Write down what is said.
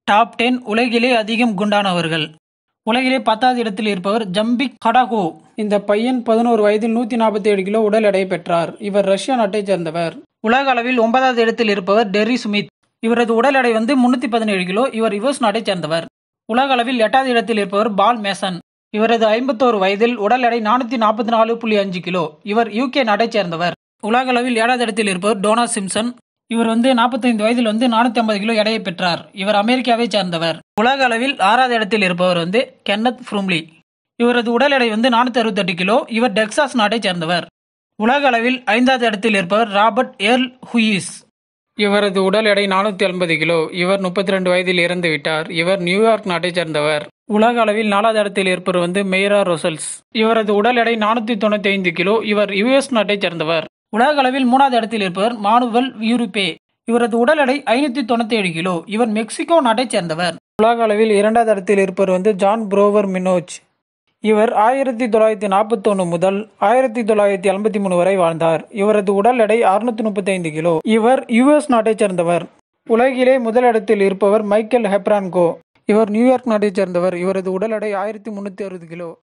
top ten உலகிலே அதிகம் குண்டானவர்கள் உலகிலே பத்தாவது இடத்தில் இருப்பவர் ஜம்பிக் ஹடாகோ இந்த பையன் பதினோரு வயதில் நூத்தி நாற்பத்தி ஏழு கிலோ உடல் எடை பெற்றார் இவர் ரஷ்யா நாட்டைச் சேர்ந்தவர் உலக அளவில் ஒன்பதாவது இடத்தில் இருப்பவர் டெர்ரி சுமித் இவரது உடல் எடை வந்து முன்னூத்தி பதினேழு கிலோ இவர் யுஎஸ் நாட்டைச் சேர்ந்தவர் உலக அளவில் எட்டாவது இடத்தில் இருப்பவர் பால் மேசன் இவரது ஐம்பத்தோரு வயதில் உடல் எடை நானூத்தி நாற்பத்தி நாலு புள்ளி அஞ்சு கிலோ இவர் யூகே நாட்டைச் சேர்ந்தவர் உலக அளவில் ஏழாவது இடத்தில் இருப்பவர் டோனா சிம்சன் இவர் வந்து 45 வயதில் வந்து நானூத்தி ஐம்பது கிலோ எடையை பெற்றார் இவர் அமெரிக்காவை சேர்ந்தவர் உலக அளவில் ஆறாவது இடத்தில் இருப்பவர் வந்து கென்னத் ஃப்ரூம்லி இவரது உடல் எடை வந்து நானூத்தி அறுபத்தெட்டு கிலோ இவர் டெக்சாஸ் நாட்டைச் சேர்ந்தவர் உலக அளவில் ஐந்தாவது இடத்தில் இருப்பவர் ராபர்ட் ஏர்ல் ஹுயிஸ் இவரது உடல் எடை நானூத்தி ஐம்பது கிலோ இவர் முப்பத்தி ரெண்டு வயதில் இறந்து விட்டார் இவர் நியூயார்க் நாட்டைச் சேர்ந்தவர் உலக அளவில் நாலாவது இடத்தில் இருப்பவர் வந்து மெய்ரா ரொசல்ஸ் இவரது உடல் எடை நானூத்தி தொண்ணூத்தி ஐந்து கிலோ இவர் யுஎஸ் நாட்டைச் சேர்ந்தவர் உலக அளவில் மூணாவது இடத்தில் இருப்பவர் மானுவல் யூரோப்பே இவரது உடல் எடை ஐநூத்தி தொண்ணூத்தி ஏழு கிலோ இவர் மெக்சிகோ நாட்டைச் சேர்ந்தவர் உலக அளவில் இரண்டாவது இடத்தில் இருப்பவர் வந்து ஜான் புரோவர் மினோஜ் இவர் ஆயிரத்தி தொள்ளாயிரத்தி நாற்பத்தொன்னு முதல் ஆயிரத்தி தொள்ளாயிரத்தி எண்பத்தி மூணு வரை வாழ்ந்தார் இவரது உடல் எடை அறுநூத்தி முப்பத்தி ஐந்து கிலோ இவர் யுஎஸ் நாட்டைச் சேர்ந்தவர் உலகிலே முதலிடத்தில் இருப்பவர் மைக்கேல் ஹெப்ரான்கோ இவர் நியூயார்க் நாட்டைச் சேர்ந்தவர் இவரது உடல் எடை ஆயிரத்தி முன்னூத்தி அறுபது கிலோ